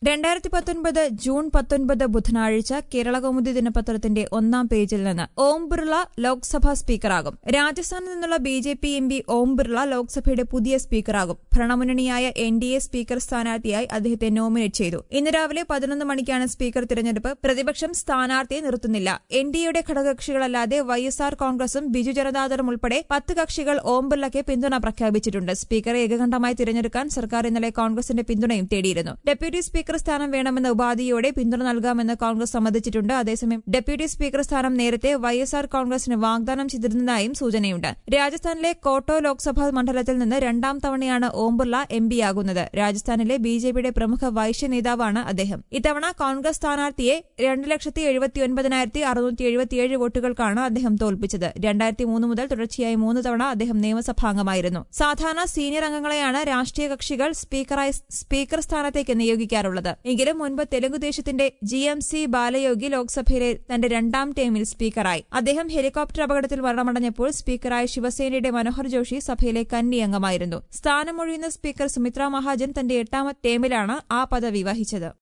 രണ്ടായിരത്തി പത്തൊൻപത് ജൂൺ പത്തൊൻപത് ബുധനാഴ്ച കേരളകൗമുദി ദിനപത്രത്തിന്റെ ഒന്നാം പേജിൽ നിന്ന് ഓം ബിർള ലോക്സഭാ സ്പീക്കറാകും രാജസ്ഥാനിൽ നിന്നുള്ള B J P M P Om Birla ലോക്സഭയുടെ പുതിയ സ്പീക്കറാകും ഭരണമുന്നണിയായ എൻ ഡി എ സ്പീക്കർ സ്ഥാനാർത്ഥിയായി അദ്ദേഹത്തെ നോമിനേറ്റ് ചെയ്തു ഇന്ന് രാവിലെ പതിനൊന്ന് മണിക്കാണ് സ്പീക്കർ തിരഞ്ഞെടുപ്പ് പ്രതിപക്ഷം സ്ഥാനാർത്ഥിയെ നിർത്തുന്നില്ല എൻ ഡി എയുടെ ഘടകകക്ഷികളല്ലാതെ വൈ എസ് ആർ കോൺഗ്രസും ബിജു ജനതാദളും ഉൾപ്പെടെ പത്ത് കക്ഷികൾ ഓം ബിർളയ്ക്ക് പിന്തുണ പ്രഖ്യാപിച്ചിട്ടുണ്ട് സ്പീക്കറെ ഏകകണ്ഠമായി തിരഞ്ഞെടുക്കാൻ സർക്കാർ ഇന്നലെ കോൺഗ്രസിന്റെ പിന്തുണയും തേടിയിരുന്നു ഡെപ്യൂട്ടി സ്പീക്കർ സ്ഥാനം വേണമെന്ന ഉപാധിയോടെ പിന്തുണ നൽകാമെന്ന് കോൺഗ്രസ് സമ്മതിച്ചിട്ടുണ്ട് അതേസമയം ഡെപ്യൂട്ടി സ്പീക്കർ സ്ഥാനം നേരത്തെ വൈ എസ് ആർ കോൺഗ്രസിന് വാഗ്ദാനം ചെയ്തിരുന്നതായും സൂചനയുണ്ട് രാജസ്ഥാനിലെ കോട്ടോ ലോക്സഭാ മണ്ഡലത്തിൽ നിന്ന് രണ്ടാം തവണയാണ് ഓം ബിർള എം പിയാകുന്നത് രാജസ്ഥാനിലെ ബി ജെ പിയുടെ പ്രമുഖ വൈശ്യ നേതാവാണ് അദ്ദേഹം ഇത്തവണ കോൺഗ്രസ് സ്ഥാനാർത്ഥിയെ രണ്ട് ലക്ഷത്തി എഴുപത്തിയൊൻപതിനായിരത്തി അറുന്നൂറ്റി എഴുപത്തിയേഴ് വോട്ടുകൾക്കാണ് അദ്ദേഹം തോൽപ്പിച്ചത് രണ്ടായിരത്തി മൂന്ന് മുതൽ തുടർച്ചയായി മൂന്ന് തവണ അദ്ദേഹം നിയമസഭാംഗമായിരുന്നു സാധാരണ സീനിയർ അംഗങ്ങളെയാണ് രാഷ്ട്രീയ കക്ഷികൾ സ്പീക്കറായി സ്പീക്കർ സ്ഥാനത്തേക്ക് നിയോഗിക്കാറുള്ളത് എങ്കിലും മുൻപ് തെലുങ്കുദേശത്തിന്റെ ജി എം സി ബാലയോഗി ലോക്സഭയിലെ തന്റെ രണ്ടാം ടേമിൽ സ്പീക്കറായി അദ്ദേഹം ഹെലികോപ്റ്റർ അപകടത്തിൽ മരണമടഞ്ഞപ്പോൾ സ്പീക്കറായ ശിവസേനയുടെ മനോഹർ ജോഷി സഭയിലെ കന്നി അംഗമായിരുന്നു സ്ഥാനമൊഴിയുന്ന സ്പീക്കർ സുമിത്രാ മഹാജൻ തന്റെ എട്ടാമത്തെ ടേമിലാണ് ആ പദവി വഹിച്ചത്